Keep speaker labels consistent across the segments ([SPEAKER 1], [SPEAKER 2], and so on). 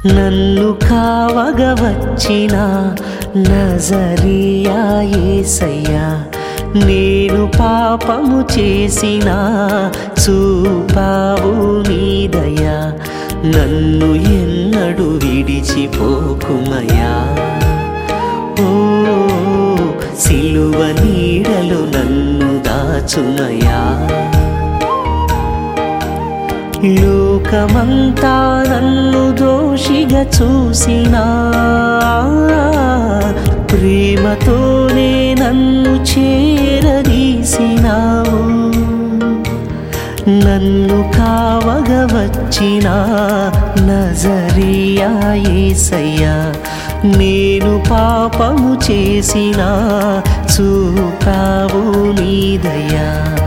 [SPEAKER 1] నన్ను కావగ వచ్చిన నజరియా యేసయ్యా నేను పాపము చేసిన చూపావు నీదయా నన్ను ఎన్నడు విడిచిపోకుమయా ఓ సిలువ నీడలు నన్ను దాచుమయా లోకమంతా నన్ను దోషిగా చూసినా ప్రేమతోనే నన్ను చేరదీసినావు నన్ను కావగ వచ్చిన నజరియా యేసయ్యా నేను పాపము చేసిన చూపావు నీదయ్యా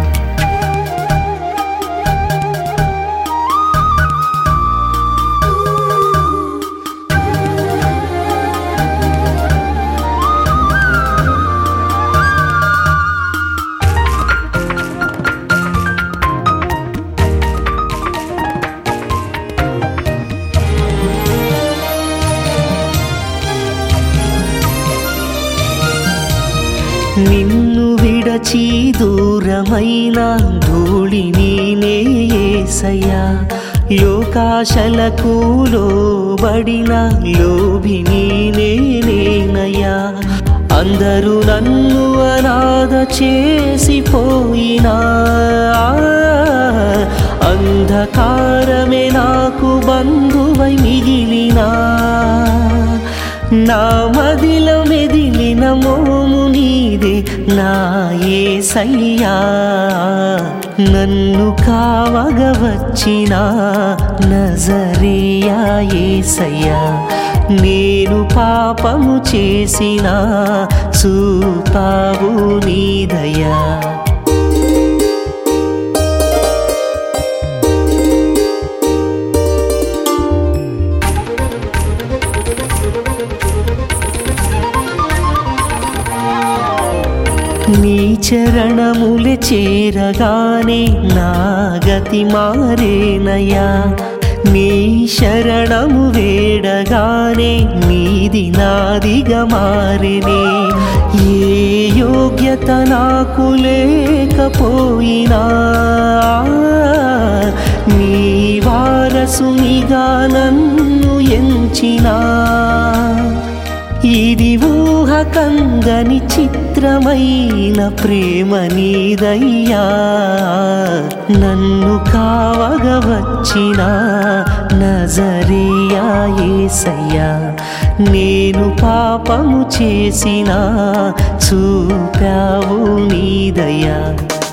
[SPEAKER 1] నిన్ను విడచి దూరమైన ధూళిని నేసయ్యా లోకాశలకు లోబడిన లోభిని నేనేనయ్యా అందరూ నన్ను అనాథ చేసిపోయినా అంధకారమే నాకు బంధువై మిగిలినా నా మదిలో మెదిలిన మోము నీదే నా యేసయ్యా నన్ను కావగ వచ్చిన నజరియా యేసయ్యా నేను పాపము చేసిన చూపావు నీదయా నీ చరణములే చేరగానే నా గతి మారేనయ్యా నీ శరణము వేడగానే నీది నాదిగా మారినే ఏ యోగ్యత నాకు లేకపోయినా నీ వారసునిగా నన్ను ఎంచినా ఇది ఊహ కందని చిత్రమైన ప్రేమ నీదయ్యా నన్ను కావగ వచ్చిన నజరియా యేసయ్యా నేను పాపము చేసిన చూపావు నీదయ్యా